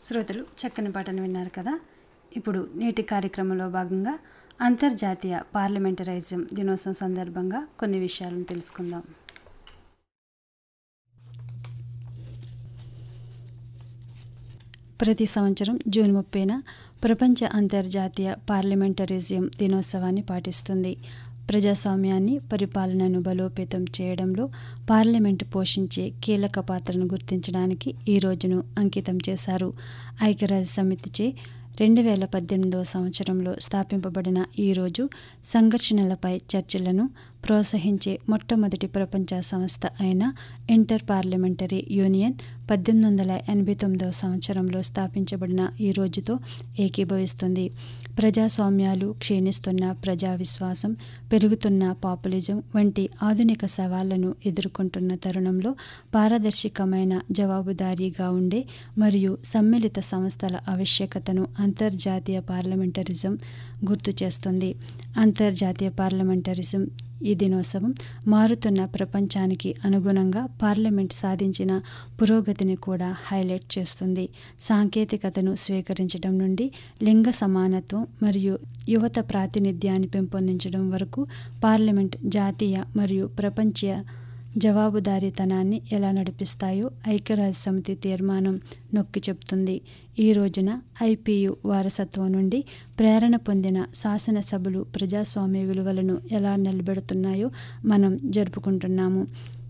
శ్రోతలు చక్కని పాటను విన్నారు కదా ఇప్పుడు నేటి కార్యక్రమంలో భాగంగా అంతర్జాతీయ పార్లమెంటరైజం దినోత్సవం సందర్భంగా కొన్ని విషయాలను తెలుసుకుందాం ప్రతి సంవత్సరం జూన్ ముప్పైన ప్రపంచ అంతర్జాతీయ పార్లమెంటరిజం దినోత్సవాన్ని పాటిస్తుంది ప్రజాస్వామ్యాన్ని పరిపాలనను బలోపేతం చేయడంలో పార్లమెంటు పోషించే కీలక పాత్రను గుర్తించడానికి ఈ రోజును అంకితం చేశారు ఐక్యరాజ్య సమితిచే రెండు వేల పద్దెనిమిదవ సంవత్సరంలో స్థాపింపబడిన ఈ రోజు సంఘర్షణలపై చర్చలను ప్రోత్సహించే మొట్టమొదటి ప్రపంచ సంస్థ అయిన ఇంటర్ పార్లమెంటరీ యూనియన్ పద్దెనిమిది వందల ఎనభై తొమ్మిదవ సంవత్సరంలో స్థాపించబడిన ఈ రోజుతో ఏకీభవిస్తుంది ప్రజాస్వామ్యాలు క్షీణిస్తున్న ప్రజా విశ్వాసం పెరుగుతున్న పాపులిజం వంటి ఆధునిక సవాళ్లను ఎదుర్కొంటున్న తరుణంలో పారదర్శకమైన జవాబుదారీగా ఉండే మరియు సమ్మిళిత సంస్థల ఆవశ్యకతను అంతర్జాతీయ పార్లమెంటరిజం గుర్తు చేస్తుంది అంతర్జాతీయ పార్లమెంటరిజం ఈ దినోత్సవం మారుతున్న ప్రపంచానికి అనుగుణంగా పార్లమెంట్ సాధించిన పురోగతిని కూడా హైలైట్ చేస్తుంది సాంకేతికతను స్వీకరించడం నుండి లింగ సమానత్వం మరియు యువత ప్రాతినిధ్యాన్ని పెంపొందించడం వరకు పార్లమెంట్ జాతీయ మరియు ప్రపంచ జవాబుదారీతనాన్ని ఎలా నడిపిస్తాయో ఐక్యరాజ్య సమితి తీర్మానం నొక్కి చెప్తుంది ఈ రోజున ఐపీయు వారసత్వం నుండి ప్రేరణ పొందిన శాసనసభలు ప్రజాస్వామ్య విలువలను ఎలా నిలబెడుతున్నాయో మనం జరుపుకుంటున్నాము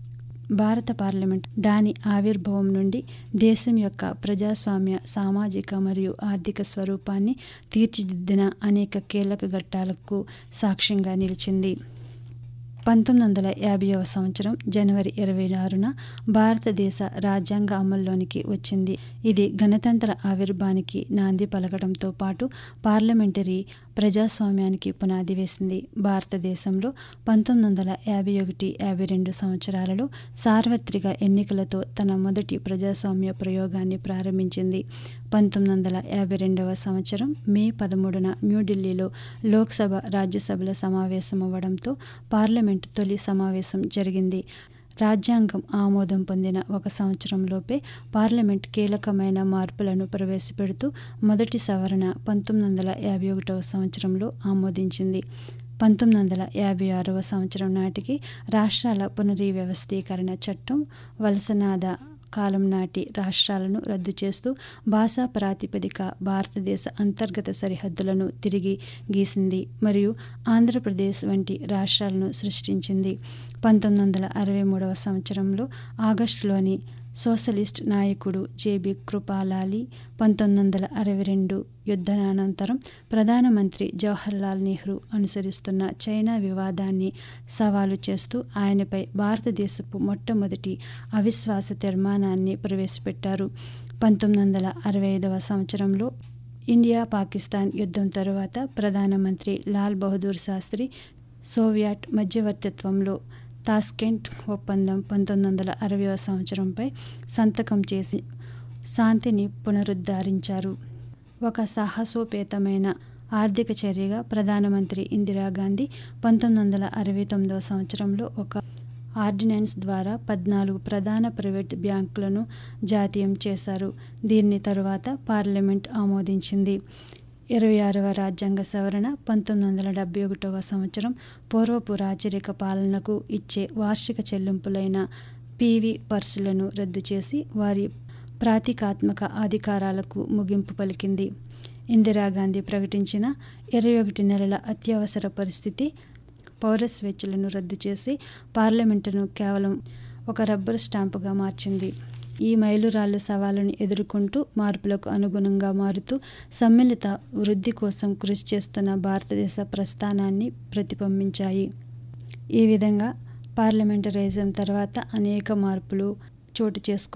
భారత పార్లమెంట్ దాని ఆవిర్భావం నుండి దేశం యొక్క ప్రజాస్వామ్య సామాజిక మరియు ఆర్థిక స్వరూపాన్ని తీర్చిదిద్దిన అనేక కీలక ఘట్టాలకు సాక్ష్యంగా నిలిచింది పంతొమ్మిది వందల యాభైవ సంవత్సరం జనవరి ఇరవై ఆరున భారతదేశ రాజ్యాంగ అమల్లోనికి వచ్చింది ఇది గణతంత్ర ఆవిర్భానికి నాంది పలకడంతో పాటు పార్లమెంటరీ ప్రజాస్వామ్యానికి పునాది వేసింది భారతదేశంలో పంతొమ్మిది వందల యాభై ఒకటి యాభై రెండు సంవత్సరాలలో సార్వత్రిక ఎన్నికలతో తన మొదటి ప్రజాస్వామ్య ప్రయోగాన్ని ప్రారంభించింది పంతొమ్మిది వందల యాభై రెండవ సంవత్సరం మే పదమూడున న్యూఢిల్లీలో లోక్సభ రాజ్యసభల సమావేశం అవ్వడంతో పార్లమెంటు తొలి సమావేశం జరిగింది రాజ్యాంగం ఆమోదం పొందిన ఒక సంవత్సరంలోపే పార్లమెంట్ కీలకమైన మార్పులను ప్రవేశపెడుతూ మొదటి సవరణ పంతొమ్మిది వందల యాభై ఒకటవ సంవత్సరంలో ఆమోదించింది పంతొమ్మిది వందల యాభై ఆరవ సంవత్సరం నాటికి రాష్ట్రాల పునర్వ్యవస్థీకరణ చట్టం వలసనాద కాలం నాటి రాష్ట్రాలను రద్దు చేస్తూ భాషా ప్రాతిపదిక భారతదేశ అంతర్గత సరిహద్దులను తిరిగి గీసింది మరియు ఆంధ్రప్రదేశ్ వంటి రాష్ట్రాలను సృష్టించింది పంతొమ్మిది వందల అరవై మూడవ సంవత్సరంలో ఆగస్టులోని సోషలిస్ట్ నాయకుడు జేబి కృపాలాలి పంతొమ్మిది వందల అరవై రెండు యుద్ధానంతరం ప్రధానమంత్రి జవహర్లాల్ నెహ్రూ అనుసరిస్తున్న చైనా వివాదాన్ని సవాలు చేస్తూ ఆయనపై భారతదేశపు మొట్టమొదటి అవిశ్వాస తీర్మానాన్ని ప్రవేశపెట్టారు పంతొమ్మిది వందల అరవై ఐదవ సంవత్సరంలో ఇండియా పాకిస్తాన్ యుద్ధం తరువాత ప్రధానమంత్రి లాల్ బహదూర్ శాస్త్రి సోవియట్ మధ్యవర్తిత్వంలో తాస్కెంట్ ఒప్పందం పంతొమ్మిది వందల అరవై సంవత్సరంపై సంతకం చేసి శాంతిని పునరుద్ధరించారు ఒక సాహసోపేతమైన ఆర్థిక చర్యగా ప్రధానమంత్రి ఇందిరాగాంధీ పంతొమ్మిది వందల అరవై తొమ్మిదవ సంవత్సరంలో ఒక ఆర్డినెన్స్ ద్వారా పద్నాలుగు ప్రధాన ప్రైవేట్ బ్యాంకులను జాతీయం చేశారు దీన్ని తరువాత పార్లమెంట్ ఆమోదించింది ఇరవై ఆరవ రాజ్యాంగ సవరణ పంతొమ్మిది వందల డెబ్బై ఒకటవ సంవత్సరం పూర్వపు రాచరిక పాలనకు ఇచ్చే వార్షిక చెల్లింపులైన పీవీ పర్సులను రద్దు చేసి వారి ప్రాతికాత్మక అధికారాలకు ముగింపు పలికింది ఇందిరాగాంధీ ప్రకటించిన ఇరవై ఒకటి నెలల అత్యవసర పరిస్థితి పౌర స్వేచ్ఛలను రద్దు చేసి పార్లమెంటును కేవలం ఒక రబ్బరు స్టాంపుగా మార్చింది ఈ మైలురాళ్ల సవాలును ఎదుర్కొంటూ మార్పులకు అనుగుణంగా మారుతూ సమ్మిళిత వృద్ధి కోసం కృషి చేస్తున్న భారతదేశ ప్రస్థానాన్ని ప్రతిబింబించాయి ఈ విధంగా పార్లమెంటరైజం తర్వాత అనేక మార్పులు చోటు చేసుకో